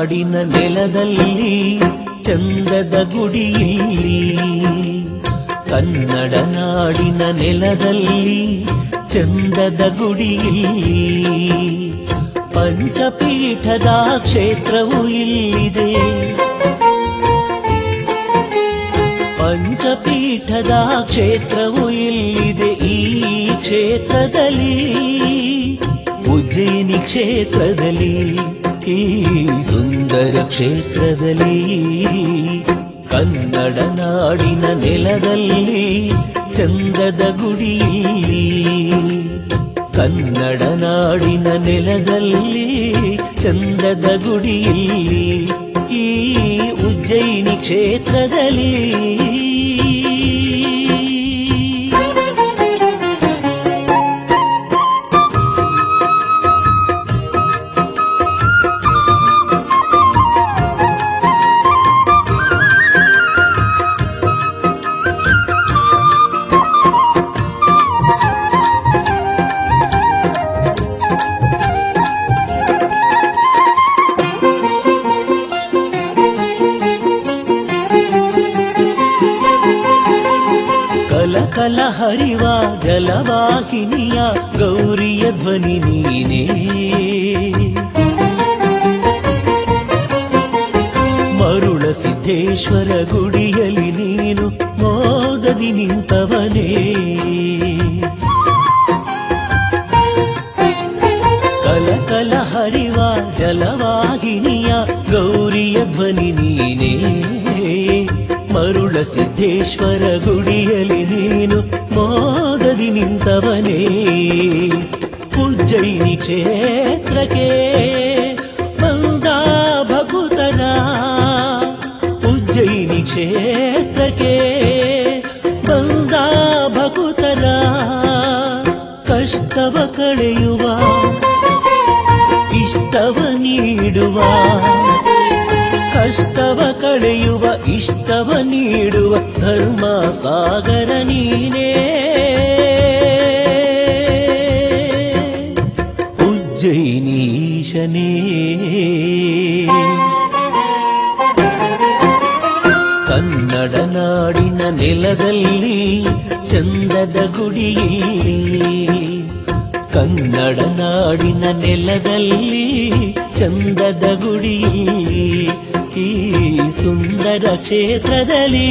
ನಾಡಿನ ನೆಲದಲ್ಲಿ ಚಂದದ ಗುಡಿಯಲ್ಲಿ ಕನ್ನಡ ನಾಡಿನ ನೆಲದಲ್ಲಿ ಚಂದದ ಗುಡಿಯಲ್ಲಿ ಪಂಚಪೀಠದ ಕ್ಷೇತ್ರವು ಇಲ್ಲಿದೆ ಪಂಚಪೀಠದ ಕ್ಷೇತ್ರವು ಇಲ್ಲಿದೆ ಈ ಕ್ಷೇತ್ರದಲ್ಲಿ ಉಜ್ಜಯಿನಿ ಕ್ಷೇತ್ರದಲ್ಲಿ ಈ ಸುಂದರ ಕ್ಷೇತ್ರದಲ್ಲಿ ಕನ್ನಡ ನಾಡಿನ ನೆಲದಲ್ಲಿ ಚಂದದ ಗುಡಿಯಲ್ಲಿ ಕನ್ನಡ ನಾಡಿನ ನೆಲದಲ್ಲಿ ಚಂದದ ಗುಡಿಯಲ್ಲಿ ಈ ಉಜ್ಜಯಿನಿ ಕ್ಷೇತ್ರದಲ್ಲಿ ಕಲ ಕಲ ಹರಿವ ಜಲವಾಹಿನಿಯ ಗೌರಿಯ ಧ್ವನಿ ನೀನೇ ಮರುಳ ಸಿದ್ದೇಶ್ವರ ಗುಡಿಯಲ್ಲಿ ನೀನು ಮೋದದಿ ನಿಂತವನೇ ಕಲ ಕಲ ಹರಿವ ಜಲವಾಹಿನಿಯ ಗೌರಿಯ ಧ್ವನಿ ನೀನೇ ಮರುಳ ಸಿದ್ದೇಶ್ವರ ಗುಡಿಯಲ್ಲಿ ನೀನು ಮೋದದಿ ನಿಂತವನೇ ಉಜ್ಜಯಿನಿ ಕ್ಷೇತ್ರಕ್ಕೆ ಬಂದ ಭಗುತನ ಉಜ್ಜಯಿನಿ ಕ್ಷೇತ್ರಕ್ಕೆ ಬಂದ ಭಗುತನ ಕಷ್ಟವ ಕಳೆಯುವ ಇಷ್ಟವ ನೀಡುವ ಕಷ್ಟವ ಕಳೆಯುವ ಇಷ್ಟವ ನೀಡುವ ಧರ್ಮ ಸಾಗರ ನೀನೇ ಉಜ್ಜಯಿನೀಶನೇ ಕನ್ನಡ ನಾಡಿನ ನೆಲದಲ್ಲಿ ಚಂದದ ಗುಡಿಯಲ್ಲಿ ಕನ್ನಡ ನಾಡಿನ ನೆಲದಲ್ಲಿ ಚಂದದ ಗುಡಿಯಲ್ಲಿ ಈ ಸುಂದರ ಕ್ಷೇತ್ರದಲ್ಲಿ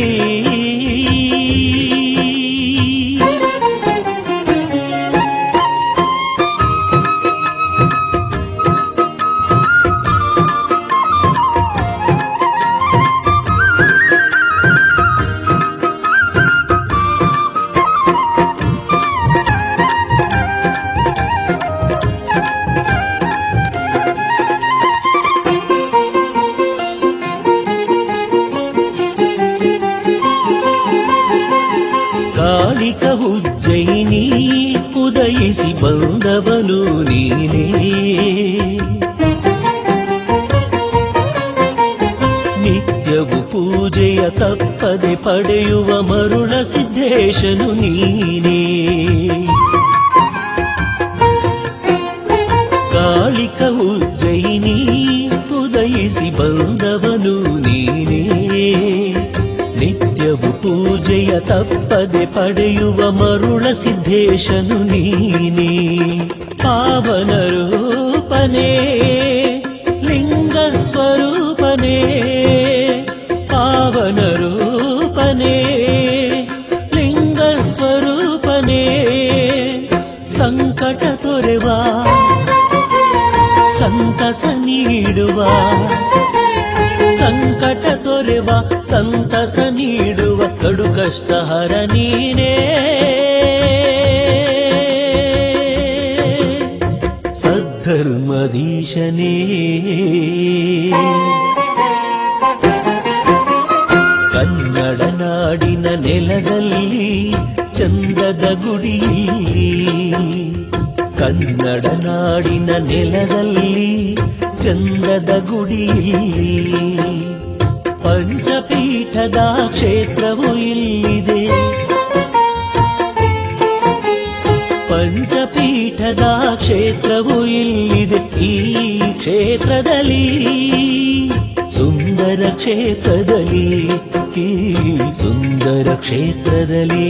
ಕಾಳಿಕ ಉಜ್ಜಯಿನಿ ಉದಯಿಸಿ ಬಂದವನು ನೀನೇ ನಿತ್ಯವು ಪೂಜೆಯ ತಪ್ಪದೆ ಪಡೆಯುವ ಮರುಳ ಸಿದ್ದೇಶನು ನೀನೇ ಕಾಳಿಕ ಉಜ್ಜಯಿನಿ ಉದಯಿಸಿ ಬಂದವನು ನೀನೇ ನಿತ್ಯವು ಪೂಜೆಯ ತಪ್ಪದೆ ಪಡೆಯುವ ಮರುಳ ಸಿದ್ದೇಶನು ನೀನೇ ಪಾವನ ರೂಪನೇ ಲಿಂಗ ಸ್ವರೂಪನೇ ಪಾವನ ರೂಪನೇ ಲಿಂಗ ಸ್ವರೂಪನೇ ಸಂಕಟ ತೊರೆವ ಸಂತಸ ನೀಡುವ ಸಂಕಟ ತೊರೆವ ಸಂತಸ ನೀಡುವ ಕಡು ಕಷ್ಟ ಹರ ನೀನೇ ಸದ್ಧರ್ಮದೀಶನೇ ಕನ್ನಡ ನಾಡಿನ ನೆಲದಲ್ಲಿ ಚಂದದ ಗುಡಿಯಲ್ಲಿ ಕನ್ನಡ ನಾಡಿನ ನೆಲದಲ್ಲಿ ಚಂದದ ಗುಡಿಯಲ್ಲಿ ಪಂಚಪೀಠದ ಕ್ಷೇತ್ರವು ಇಲ್ಲಿದೆ ಪಂಚ ಪಂಚಪೀಠದ ಕ್ಷೇತ್ರವು ಇಲ್ಲಿದೆ ಈ ಕ್ಷೇತ್ರದಲ್ಲಿ ಸುಂದರ ಕ್ಷೇತ್ರದಲ್ಲಿ ಈ ಸುಂದರ ಕ್ಷೇತ್ರದಲ್ಲಿ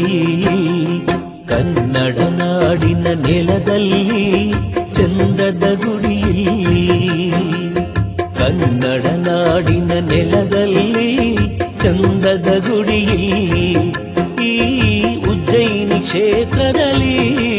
ಕನ್ನಡ ನಾಡಿನ ನೆಲದಲ್ಲಿ ಚಂದದ ಗುಡಿಯಲ್ಲಿ ಕನ್ನಡ ನಾಡಿನ ನೆಲದಲ್ಲಿ ಚಂದದ ಗುಡಿಯಲ್ಲಿ ಈ ಉಜ್ಜಯಿನಿ ಕ್ಷೇತ್ರದಲ್ಲಿ